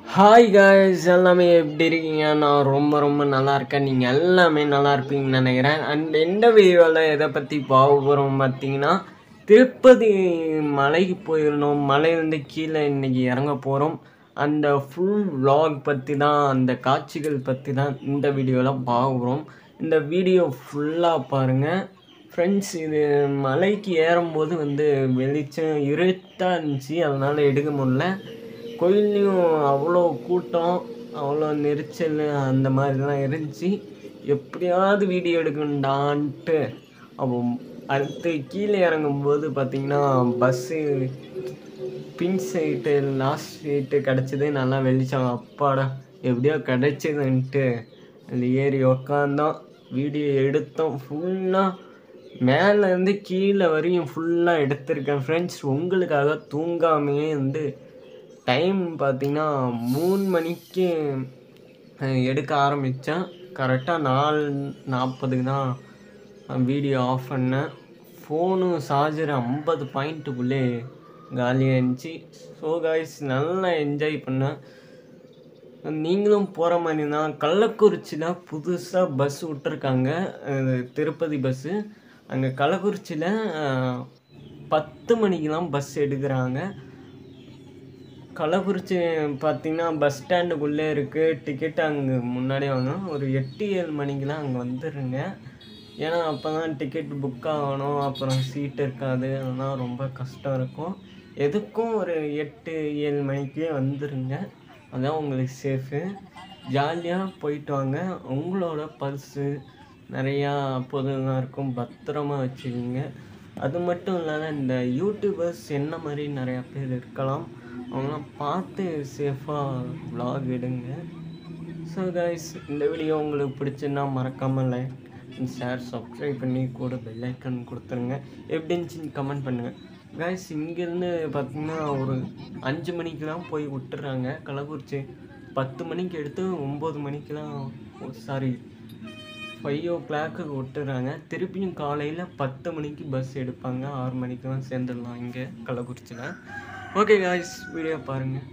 hi guys எல்லாமே எப்படி இருக்கீங்க நான் ரொம்ப ரொம்ப நல்லா இருக்கேன் நீங்கள் எல்லாமே நல்லா இருப்பீங்கன்னு நினைக்கிறேன் அண்ட் இந்த வீடியோவில் எதை பற்றி பார்க்க போகிறோம் பார்த்தீங்கன்னா திருப்பதி மலைக்கு போயிருந்தோம் மலையிலேருந்து கீழே இன்னைக்கு இறங்க போகிறோம் அந்த ஃபுல் vlog பற்றி தான் அந்த காட்சிகள் பற்றி தான் இந்த வீடியோவில் பார்க்குறோம் இந்த வீடியோ ஃபுல்லாக பாருங்கள் ஃப்ரெண்ட்ஸ் இது மலைக்கு ஏறும்போது வந்து வெளிச்சம் இருட்டாக இருந்துச்சு அதனால் எடுக்க முடியல கோயில்லையும் அவ்வளோ கூட்டம் அவ்வளோ நெரிச்சல் அந்த மாதிரிலாம் இருந்துச்சு எப்படியாவது வீடியோ எடுக்கணுண்டான்ட்டு அப்போ அடுத்து கீழே இறங்கும்போது பார்த்திங்கன்னா பஸ்ஸு பின் சைட்டு லாஸ்ட் சீட்டு கிடச்சிது நல்லா வெளிச்சம் அப்பாடா எப்படியோ கிடச்சிதுன்ட்டு அதில் ஏறி உக்காந்தோம் வீடியோ எடுத்தோம் ஃபுல்லாக மேலேருந்து கீழே வரையும் ஃபுல்லாக எடுத்திருக்கேன் ஃப்ரெண்ட்ஸ் உங்களுக்காக தூங்காமையே வந்து டைம் பார்த்தீங்கன்னா மூணு மணிக்கு அஹ், எடுக்க ஆரம்பித்தேன் கரெக்டாக நாலு நாற்பதுக்கு தான் வீடியோ ஆஃப் பண்ணேன் ஃபோனு சார்ஜர் ஐம்பது பாயிண்ட்டுக்குள்ளே காலியாக இருந்துச்சு ஸோ காய்ஸ் நல்லா என்ஜாய் பண்ணேன் நீங்களும் போகிற மாதிரி தான் கள்ளக்குறிச்சியில் புதுசாக பஸ் விட்டுருக்காங்க அஹ், திருப்பதி பஸ்ஸு அங்கே கள்ளக்குறிச்சியில் அஹ், பத்து மணிக்கு தான் பஸ் எடுக்கிறாங்க கள்ளக்குறிச்சி பார்த்தீங்கன்னா பஸ் ஸ்டாண்டுக்குள்ளே இருக்குது டிக்கெட் அங்கே முன்னாடியே வாங்கணும் ஒரு எட்டு ஏழு மணிக்கெலாம் அங்கே வந்துடுங்க ஏன்னா அப்போ தான் டிக்கெட் புக் ஆகணும் அப்புறம் சீட் இருக்காது அதெல்லாம் ரொம்ப கஷ்டம் இருக்கும் எதுக்கும் ஒரு எட்டு ஏழு மணிக்கே வந்துடுங்க அதான் உங்களுக்கு சேஃபு ஜாலியாக போயிட்டு வாங்க உங்களோட பர்ஸு நிறையா பொருள்லாம் இருக்கும் பத்திரமா வச்சுக்கோங்க அது மட்டும் இல்லாத இந்த யூடியூபர்ஸ் என்ன மாதிரி நிறையா பேர் இருக்கலாம் அவங்களாம் பார்த்து சேஃபாக vlog எடுங்க ஸோ கைஸ் இந்த வீடியோ உங்களுக்கு பிடிச்சுன்னா மறக்காமல் லைக் ஷேர் சப்ஸ்கிரைப் பண்ணி கூட பெல் ஐக்கன் கொடுத்துருங்க எப்படி இருந்துச்சுன்னு கமெண்ட் பண்ணுங்கள் கைஸ் இங்கேருந்து பார்த்தீங்கன்னா ஒரு அஞ்சு மணிக்கெலாம் போய் விட்டுறாங்க கள்ளக்குறிச்சி பத்து மணிக்கு எடுத்து ஒம்பது மணிக்கெலாம் சாரி ஃபைவ் ஓ கிளாக்கு விட்டுறாங்க திருப்பியும் காலையில் பத்து மணிக்கு பஸ் எடுப்பாங்க ஆறு மணிக்கெலாம் சேர்ந்துடலாம் இங்கே கள்ளக்குறிச்சியில் ஓகே காய்ஸ் வீடியோ பாருங்கள்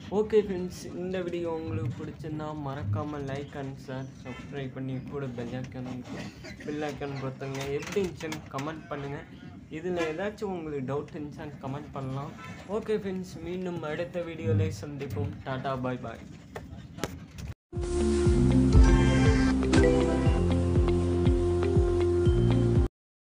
ஓகே ஃப்ரெண்ட்ஸ் இந்த வீடியோ உங்களுக்கு பிடிச்சிருந்தா மறக்காமல் லைக் அண்ட் ஷேர் சப்ஸ்கிரைப் பண்ணி கூட பெல் ஐக்கன் பெல் ஐக்கன் பொறுத்தவங்க எப்படி இருந்துச்சுன்னு கமெண்ட் பண்ணுங்கள் இதில் ஏதாச்சும் உங்களுக்கு டவுட் இருந்துச்சான்னு கமெண்ட் பண்ணலாம் ஓகே ஃப்ரெண்ட்ஸ் மீண்டும் அடுத்த வீடியோவில் சந்திப்போம் டாடா பாய் பாய்